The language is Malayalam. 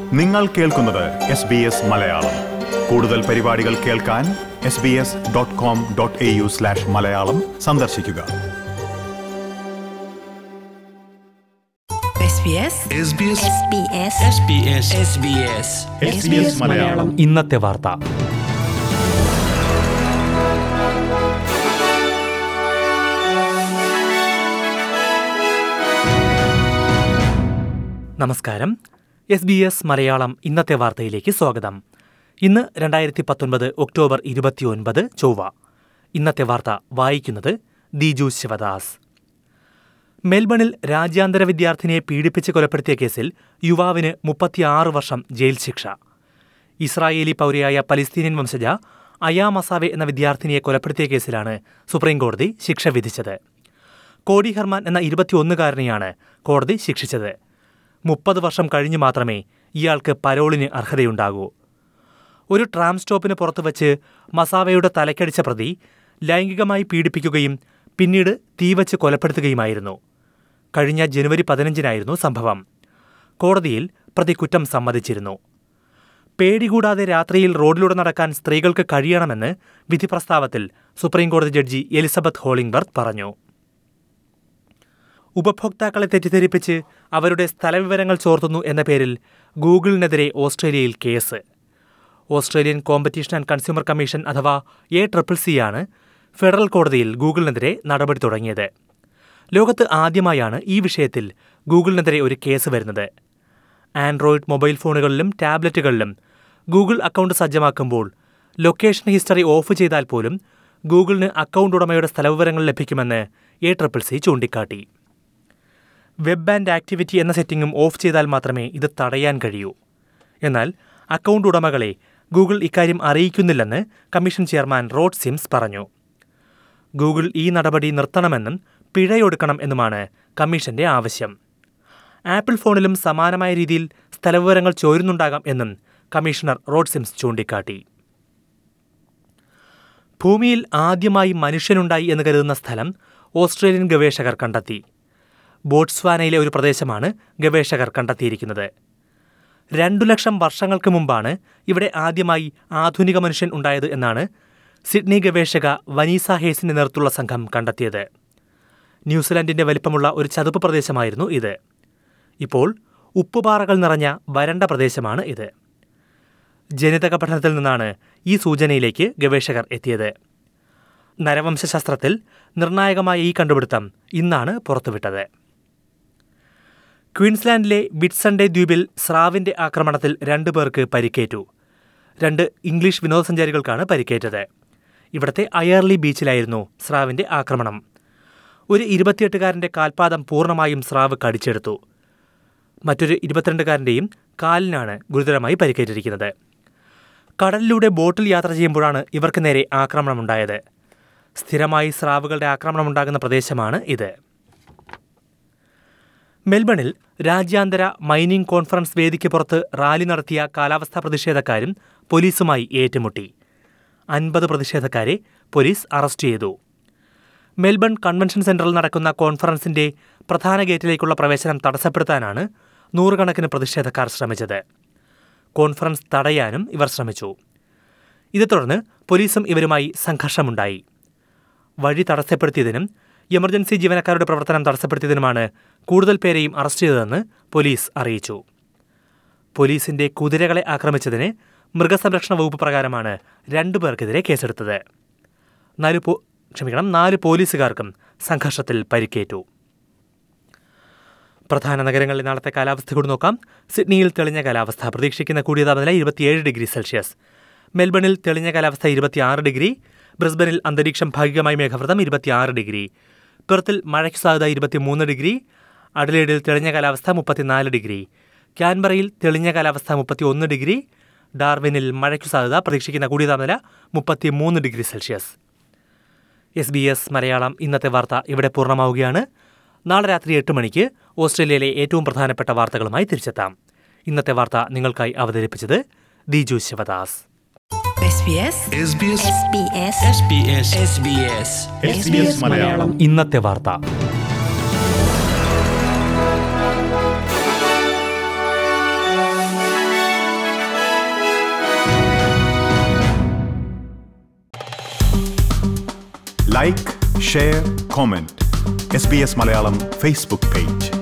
നിങ്ങൾ കേൾക്കുന്നത് എസ് ബി എസ് മലയാളം കൂടുതൽ പരിപാടികൾ കേൾക്കാൻ S B S dot com dot A U slash Malayalam സന്ദർശിക്കുക SBS SBS SBS SBS SBS SBS Malayalam ഇന്നത്തെ വാർത്ത നമസ്കാരം എസ് ബി എസ് മലയാളം ഇന്നത്തെ വാർത്തയിലേക്ക് സ്വാഗതം ഇന്ന് രണ്ടായിരത്തി പത്തൊൻപത് ഒക്ടോബർ ഇരുപത്തിയൊൻപത് ചൊവ്വ ഇന്നത്തെ വാർത്ത വായിക്കുന്നത് ദിജു ശിവദാസ് മെൽബണിൽ രാജ്യാന്തര വിദ്യാർത്ഥിനിയെ പീഡിപ്പിച്ച് കൊലപ്പെടുത്തിയ കേസിൽ യുവാവിന് മുപ്പത്തിയാറ് വർഷം ജയിൽ ശിക്ഷ ഇസ്രായേലി പൗരയായ പലസ്തീനിയൻ വംശജ അയാ മസാവെ എന്ന വിദ്യാർത്ഥിനിയെ കൊലപ്പെടുത്തിയ കേസിലാണ് സുപ്രീംകോടതി ശിക്ഷ വിധിച്ചത് കോടി ഹെർമാൻ എന്ന ഇരുപത്തിയൊന്നുകാരനെയാണ് കോടതി ശിക്ഷിച്ചത് മുപ്പത് വർഷം കഴിഞ്ഞു മാത്രമേ ഇയാൾക്ക് പരോളിന് അർഹതയുണ്ടാകൂ ഒരു ട്രാം സ്റ്റോപ്പിന് പുറത്തു വച്ച് മസാവയുടെ തലക്കടിച്ച പ്രതി ലൈംഗികമായി പീഡിപ്പിക്കുകയും പിന്നീട് തീവച്ച് കൊലപ്പെടുത്തുകയുമായിരുന്നു കഴിഞ്ഞ ജനുവരി പതിനഞ്ചിനായിരുന്നു സംഭവം കോടതിയിൽ പ്രതി കുറ്റം സമ്മതിച്ചിരുന്നു പേടികൂടാതെ രാത്രിയിൽ റോഡിലൂടെ നടക്കാൻ സ്ത്രീകൾക്ക് കഴിയണമെന്ന് വിധി പ്രസ്താവത്തിൽ സുപ്രീംകോടതി ജഡ്ജി എലിസബത്ത് ഹോളിംഗ്ബർത്ത് പറഞ്ഞു ഉപഭോക്താക്കളെ തെറ്റിദ്ധരിപ്പിച്ച് അവരുടെ സ്ഥലവിവരങ്ങൾ ചോർത്തുന്നു എന്ന പേരിൽ ഗൂഗിളിനെതിരെ ഓസ്ട്രേലിയയിൽ കേസ് Australian Competition and Consumer Commission അഥവാ എ ട്രിപ്പിൾ സിയാണ് ഫെഡറൽ കോടതിയിൽ ഗൂഗിളിനെതിരെ നടപടി തുടങ്ങിയത് ലോകത്ത് ആദ്യമായാണ് ഈ വിഷയത്തിൽ ഗൂഗിളിനെതിരെ ഒരു കേസ് വരുന്നത് ആൻഡ്രോയിഡ് മൊബൈൽ ഫോണുകളിലും ടാബ്ലറ്റുകളിലും ഗൂഗിൾ അക്കൗണ്ട് സജ്ജമാക്കുമ്പോൾ ലൊക്കേഷൻ ഹിസ്റ്ററി ഓഫ് ചെയ്താൽ പോലും ഗൂഗിളിന് അക്കൗണ്ട് ഉടമയുടെ സ്ഥലവിവരങ്ങൾ ലഭിക്കുമെന്ന് എ ട്രിപ്പിൾ സി ചൂണ്ടിക്കാട്ടി വെബ് ആൻഡ് ആക്ടിവിറ്റി എന്ന സെറ്റിംഗും ഓഫ് ചെയ്താൽ മാത്രമേ ഇത് തടയാൻ കഴിയൂ എന്നാൽ അക്കൗണ്ട് ഉടമകളെ ഗൂഗിൾ ഇക്കാര്യം അറിയിക്കുന്നില്ലെന്ന് കമ്മീഷൻ ചെയർമാൻ റോഡ് സിംസ് പറഞ്ഞു ഗൂഗിൾ ഈ നടപടി നിർത്തണമെന്നും പിഴയൊടുക്കണം എന്നുമാണ് കമ്മീഷന്റെ ആവശ്യം ആപ്പിൾ ഫോണിലും സമാനമായ രീതിയിൽ സ്ഥലവിവരങ്ങൾ ചോരുന്നുണ്ടാകാം എന്നും കമ്മീഷണർ റോഡ് സിംസ് ചൂണ്ടിക്കാട്ടി ഭൂമിയിൽ ആദ്യമായി മനുഷ്യനുണ്ടായി എന്ന് കരുതുന്ന സ്ഥലം ഓസ്ട്രേലിയൻ ഗവേഷകർ കണ്ടെത്തി ബോട്സ്വാനയിലെ ഒരു പ്രദേശമാണ് ഗവേഷകർ കണ്ടെത്തിയിരിക്കുന്നത് രണ്ടു ലക്ഷം വർഷങ്ങൾക്ക് മുമ്പാണ് ഇവിടെ ആദ്യമായി ആധുനിക മനുഷ്യൻ ഉണ്ടായത് എന്നാണ് സിഡ്നി ഗവേഷക വനീസ ഹേസിന്റെ നേതൃത്വമുള്ള സംഘം കണ്ടെത്തിയത് ന്യൂസിലാൻഡിന്റെ വലിപ്പമുള്ള ഒരു ചതുപ്പ് പ്രദേശമായിരുന്നു ഇത് ഇപ്പോൾ ഉപ്പുപാറകൾ നിറഞ്ഞ വരണ്ട പ്രദേശമാണ് ഇത് ജനിതക പഠനത്തിൽ നിന്നാണ് ഈ സൂചനയിലേക്ക് ഗവേഷകർ എത്തിയത് നരവംശശാസ്ത്രത്തിൽ നിർണായകമായ ഈ കണ്ടുപിടുത്തം ഇന്നാണ് പുറത്തുവിട്ടത് ക്വീൻസ്ലാൻഡിലെ ബിറ്റ്സൺഡേ ദ്വീപിൽ സ്രാവിന്റെ ആക്രമണത്തിൽ രണ്ടു പേർക്ക് പരിക്കേറ്റു രണ്ട് ഇംഗ്ലീഷ് വിനോദസഞ്ചാരികൾക്കാണ് പരിക്കേറ്റത് ഇവിടത്തെ അയർലി ബീച്ചിലായിരുന്നു സ്രാവിന്റെ ആക്രമണം ഒരു ഇരുപത്തിയെട്ടുകാരന്റെ കാൽപാദം പൂർണ്ണമായും സ്രാവ് കടിച്ചെടുത്തു മറ്റൊരു ഇരുപത്തിരണ്ടുകാരന്റെയും കാലിനാണ് ഗുരുതരമായി പരിക്കേറ്റിരിക്കുന്നത് കടലിലൂടെ ബോട്ടിൽ യാത്ര ചെയ്യുമ്പോഴാണ് ഇവർക്ക് നേരെ ആക്രമണമുണ്ടായത് സ്ഥിരമായി സ്രാവുകളുടെ ആക്രമണമുണ്ടാകുന്ന പ്രദേശമാണ് ഇത് മെൽബണിൽ രാജ്യാന്തര മൈനിംഗ് കോൺഫറൻസ് വേദിക്ക് പുറത്ത് റാലി നടത്തിയ കാലാവസ്ഥാ പ്രതിഷേധക്കാരും പോലീസുമായി ഏറ്റുമുട്ടി അൻപത് പ്രതിഷേധക്കാരെ പോലീസ് അറസ്റ്റ് ചെയ്തു മെൽബൺ കൺവെൻഷൻ സെന്ററിൽ നടക്കുന്ന കോൺഫറൻസിന്റെ പ്രധാന ഗേറ്റിലേക്കുള്ള പ്രവേശനം തടസ്സപ്പെടുത്താനാണ് നൂറുകണക്കിന് പ്രതിഷേധക്കാർ ശ്രമിച്ചത് കോൺഫറൻസ് തടയാനും ഇവർ ശ്രമിച്ചു ഇതേ തുടർന്ന് പോലീസും ഇവരുമായി സംഘർഷമുണ്ടായി വഴി തടസ്സപ്പെടുത്തിയതിനും എമർജൻസി ജീവനക്കാരുടെ പ്രവർത്തനം തടസ്സപ്പെടുത്തിയതിനുമാണ് കൂടുതൽ പേരെയും അറസ്റ്റ് ചെയ്തതെന്ന് പോലീസ് അറിയിച്ചു പോലീസിന്റെ കുതിരകളെ ആക്രമിച്ചതിന് മൃഗസംരക്ഷണ വകുപ്പ് പ്രകാരമാണ് രണ്ടു പേർക്കെതിരെ കേസെടുത്തത് നാല് പോ ക്ഷമിക്കണം നാല് പോലീസുകാർക്കും സംഘർഷത്തിൽ പരിക്കേറ്റു പ്രധാന നഗരങ്ങളിൽ നാളത്തെ കാലാവസ്ഥ കൂടി നോക്കാം സിഡ്നിയിൽ തെളിഞ്ഞ കാലാവസ്ഥ പ്രതീക്ഷിക്കുന്ന കൂടിയ താപനില ഇരുപത്തിയേഴ് ഡിഗ്രി സെൽഷ്യസ് മെൽബണിൽ തെളിഞ്ഞ കാലാവസ്ഥ ഇരുപത്തിയാറ് ഡിഗ്രി ബ്രിസ്ബനിൽ അന്തരീക്ഷം ഭാഗികമായി മേഘവ്രതം ഇരുപത്തിയാറ് ഡിഗ്രി പെർത്തിൽ മഴയ്ക്ക് സാധ്യത ഇരുപത്തിമൂന്ന് ഡിഗ്രി അഡലേഡിൽ തെളിഞ്ഞ കാലാവസ്ഥ മുപ്പത്തിനാല് ഡിഗ്രി ക്യാൻബറയിൽ തെളിഞ്ഞ കാലാവസ്ഥ മുപ്പത്തിയൊന്ന് ഡിഗ്രി ഡാർവിനിൽ മഴയ്ക്കു സാധ്യത പ്രതീക്ഷിക്കുന്ന കൂടിയ താപനില മുപ്പത്തിമൂന്ന് degree Celsius S B S Malayalam ഇന്നത്തെ വാർത്ത ഇവിടെ പൂർണ്ണമാവുകയാണ് നാളെ രാത്രി എട്ട് മണിക്ക് ഓസ്ട്രേലിയയിലെ ഏറ്റവും പ്രധാനപ്പെട്ട വാർത്തകളുമായി തിരിച്ചെത്താം ഇന്നത്തെ വാർത്ത നിങ്ങൾക്കായി അവതരിപ്പിച്ചത് Diju Sivadas SBS SBS SBS SBS SBS SBS Malayalam ഇന്നത്തെ വാർത്ത like share comment S B S Malayalam Facebook page